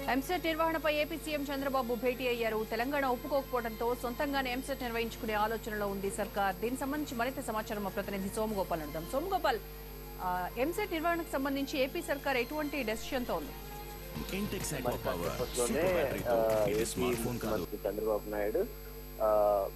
ఎంసెట్ నిర్వహణపై AP CM Chandrababu భేటీ అయ్యారు తెలంగాణ ఒప్పుకోకపోవడంతో సొంతంగానే ఎంసెట్ నిర్వహించుకునే ఆలోచనలో ఉంది సర్కార్ దీనికి సంబంధించి మరింత సమాచారం మా ప్రతినిధి సోమగోపాల్ అడుగుదాం సోమగోపాల్ ఆ, ఎంసెట్ నిర్వహణకు సంబంధించి ఏపీ సర్కార్ ఎటువంటి డెసిషన్ తో ఉంది ఇంటెక్స్ మరి అగ్వా పవర్ కాసేపట్లోనే సూపర్ బ్యాటరీతో ఆ, ఇది ఏపీ స్మార్ట్ ఫోన్ కాదు ముఖ్యమంత్రి చంద్రబాబు నాయుడు ఆ,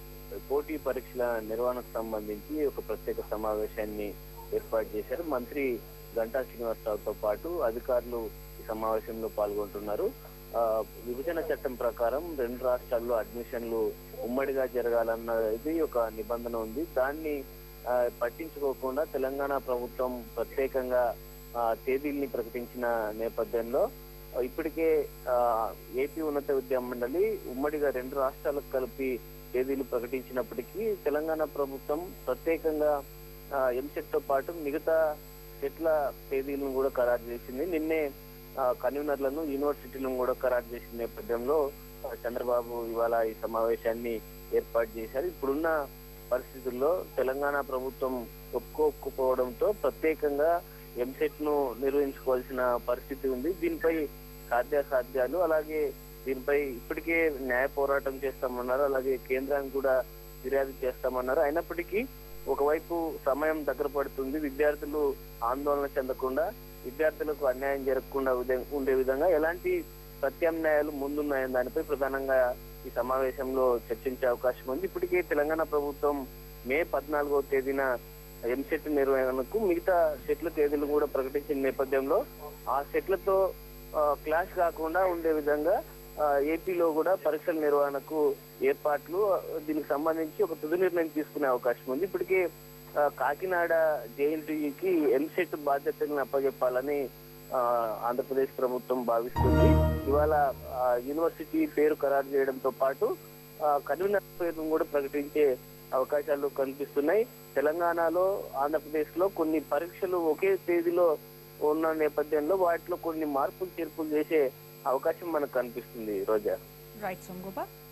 పోటీ పరీక్షల నిర్వహణకు సంబంధించి ఒక ప్రత్యేక సమావేశాన్ని ఏర్పాటు చేశారు మంత్రి గంటా శ్రీనివాసరావుతో పాటు అధికారులు ఈ సమావేశంలో పాల్గొంటున్నారు ఆ, విభజన చట్టం ప్రకారం రెండు రాష్ట్రాల్లో అడ్మిషన్లు ఉమ్మడిగా జరగాలన్నది ఒక నిబంధన ఉంది దాన్ని ఆ, పట్టించుకోకుండా తెలంగాణ ప్రభుత్వం ప్రత్యేకంగా ఆ, తేదీల్ని ప్రకటించిన నేపథ్యంలో ఇప్పటికే ఆ, ఏపీ ఉన్నత విద్యా మండలి ఉమ్మడిగా రెండు రాష్ట్రాలకు కలిపి తేదీలు ప్రకటించినప్పటికీ తెలంగాణ ప్రభుత్వం ప్రత్యేకంగా ఎంసెట్ తో పాటు మిగతా సెట్ల తేదీలను కూడా ఖరారు చేసింది నిన్నే ఆ, కన్వీనర్లను యూనివర్సిటీలను కూడా ఖరారు చేసిన నేపథ్యంలో ఆ, చంద్రబాబు ఇవాళ ఈ సమావేశాన్ని ఏర్పాటు చేశారు ఇప్పుడున్న పరిస్థితుల్లో తెలంగాణ ప్రభుత్వం ఒప్పుకోకపోవడంతో ప్రత్యేకంగా ఎంసెట్ ను నిర్వహించుకోవాల్సిన పరిస్థితి ఉంది దీనిపై సాధ్యాసాధ్యాలు అలాగే దీనిపై ఇప్పటికే న్యాయ పోరాటం చేస్తామన్నారు అలాగే కేంద్రానికి కూడా ఫిర్యాదు చేస్తామన్నారు అయినప్పటికీ ఒకవైపు సమయం దగ్గర పడుతుంది విద్యార్థులు ఆందోళన చెందకుండా విద్యార్థులకు అన్యాయం జరగకుండా విధ- ఉండే విధంగా ఎలాంటి ప్రత్యామ్నాయాలు ముందున్నాయని దానిపై ప్రధానంగా ఈ సమావేశంలో చర్చించే అవకాశం ఉంది ఇప్పటికే తెలంగాణ ప్రభుత్వం మే పద్నాలుగో తేదీన ఎంసెట్ నిర్వహణకు మిగతా సెట్ల తేదీలు కూడా ప్రకటించిన నేపథ్యంలో ఆ సెట్లతో ఆ, క్లాష్ కాకుండా ఉండే విధంగా ఆ, ఏపీలో కూడా పరీక్షల నిర్వహణకు ఏర్పాట్లు ఆ, దీనికి సంబంధించి ఒక తుది నిర్ణయం తీసుకునే అవకాశం ఉంది ఇప్పటికే ఆ, కాకినాడ జేఎన్టీయూకి ఎంసెట్ బాధ్యతలను అప్పచెప్పాలని ఆ, ఆంధ్రప్రదేశ్ ప్రభుత్వం భావిస్తుంది ఇవాళ ఆ, యూనివర్సిటీ పేరు ఖరారు చేయడంతో పాటు ఆ, కన్వీనర్ పేరును కూడా ప్రకటించే అవకాశాలు కనిపిస్తున్నాయి తెలంగాణలో ఆంధ్రప్రదేశ్ లో కొన్ని పరీక్షలు ఒకే తేదీలో ఉన్న నేపథ్యంలో వాటిలో కొన్ని మార్పులు చేర్పులు చేసే అవకాశం మనకు కనిపిస్తుంది రోజా రైట్ సోమగోపాల్